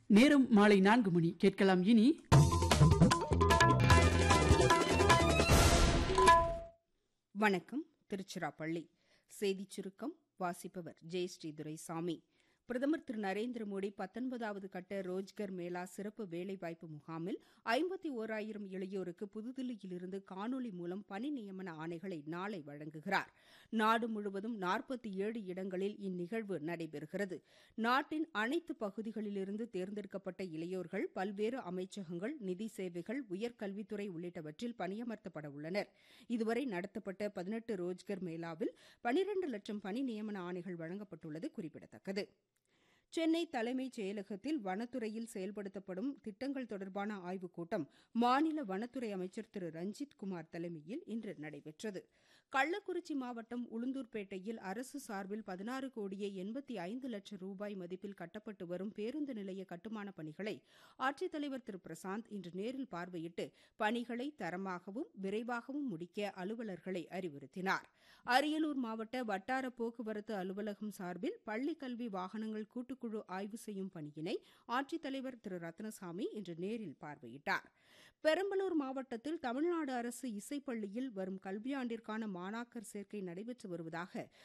நேரம் மாலை நான்கு மணி கேட்கலாம் இனி வணக்கம் திருச்சிராப்பள்ளி செய்திச் சுருக்கம் வாசிப்பவர் ஜெயஸ்ரீ துரைசாமி பிரதமர் திரு நரேந்திர மோடி பத்தொன்பதாவது கட்ட ரோஜ்கர் மேளா சிறப்பு வேலைவாய்ப்பு முகாமில் ஐம்பத்தி ஓராயிரம் இளையோருக்கு புதுதில்லியிலிருந்து காணொலி மூலம் பணி நியமன ஆணைகளை நாளை வழங்குகிறார் நாடு முழுவதும் நாற்பத்தி ஏழு இடங்களில் இந்நிகழ்வு நடைபெறுகிறது நாட்டின் அனைத்து பகுதிகளிலிருந்து தேர்ந்தெடுக்கப்பட்ட இளையோர்கள் பல்வேறு அமைச்சகங்கள் நிதி சேவைகள் உயர்கல்வித்துறை உள்ளிட்டவற்றில் பணியமர்த்தப்பட உள்ளனர் இதுவரை நடத்தப்பட்ட பதினெட்டு ரோஜ்கர் மேளாவில் பனிரண்டு லட்சம் பணி நியமன ஆணைகள் வழங்கப்பட்டுள்ளது குறிப்பிடத்தக்கது சென்னை தலைமைச் செயலகத்தில் வனத்துறையில் செயல்படுத்தப்படும் திட்டங்கள் தொடர்பான ஆய்வுக் கூட்டம் மாநில வனத்துறை அமைச்சர் திரு ரஞ்சித் குமார் தலைமையில் இன்று நடைபெற்றது கள்ளக்குறிச்சி மாவட்டம் உளுந்தூர்பேட்டையில் அரசு சார்பில் பதினாறு கோடியே எண்பத்தி ஐந்து லட்சம் ரூபாய் மதிப்பில் கட்டப்பட்டு வரும் பேருந்து நிலைய கட்டுமானப் பணிகளை ஆட்சித்தலைவர் திரு பிரசாந்த் இன்று நேரில் பார்வையிட்டு பணிகளை தரமாகவும் விரைவாகவும் முடிக்க அலுவலர்களை அறிவுறுத்தினார் அரியலூர் மாவட்ட வட்டார போக்குவரத்து அலுவலகம் சார்பில் பள்ளிக் கல்வி வாகனங்கள் கூட்டுக்குழு ஆய்வு செய்யும் பணியினை ஆட்சித்தலைவர் திரு ரத்னசாமி இன்று நேரில் பார்வையிட்டார் பெரம்பலூர் மாவட்டத்தில் தமிழ்நாடு அரசு இசைப்பள்ளியில் வரும் கல்வியாண்டிற்கான மாணாக்கர் சேர்க்கை நடைபெற்று வருவதாக